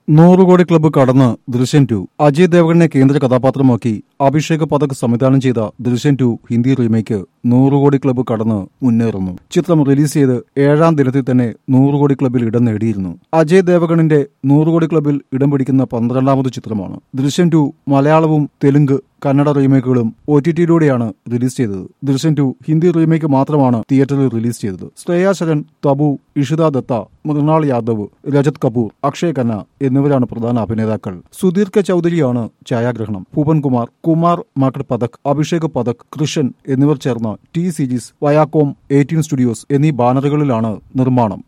നൂറ് കോടി ക്ലബ്ബ് കടന്ന് ദൃശ്യം ടു അജയ് ദേവഗണിനെ കേന്ദ്ര കഥാപാത്രമാക്കി അഭിഷേക് പഥക് സംവിധാനം ചെയ്ത ദൃശ്യം ടു ഹിന്ദി റീമേക്ക് നൂറ് കോടി ക്ലബ്ബ് കടന്ന് മുന്നേറുന്നു ചിത്രം റിലീസ് ചെയ്ത് ഏഴാം ദിനത്തിൽ തന്നെ നൂറ് കോടി ക്ലബ്ബിൽ ഇടം നേടിയിരുന്നു അജയ് ദേവഗണിന്റെ നൂറ് കോടി ക്ലബ്ബിൽ ഇടം പിടിക്കുന്ന പന്ത്രണ്ടാമത് ചിത്രമാണ് ദൃശ്യം ടു മലയാളവും തെലുങ്ക് കന്നഡ റീമേക്കുകളും ഒ ടി ടിയിലൂടെയാണ് റിലീസ് ചെയ്തത് ദൃശ്യം ടു ഹിന്ദി റീമേക്ക് മാത്രമാണ് തിയേറ്ററിൽ റിലീസ് ചെയ്തത് ശ്രേയ ശരൺ തബു ഇഷിത ദത്ത മൃണാൾ യാദവ് രജത് കപൂർ അക്ഷയ് ഖന്ന എന്നിവരാണ് പ്രധാന അഭിനേതാക്കൾ സുധീർ കെ ചൌധരിയാണ് ഛായാഗ്രഹണം ഭൂപൻ കുമാർ കുമാർ മാക്കഡ് പഥക് അഭിഷേക് പഥക് കൃഷൻ എന്നിവർ ചേർന്ന T Series Viacom eighteen studios എന്നീ ബാനറുകളിലാണ് നിർമ്മാണം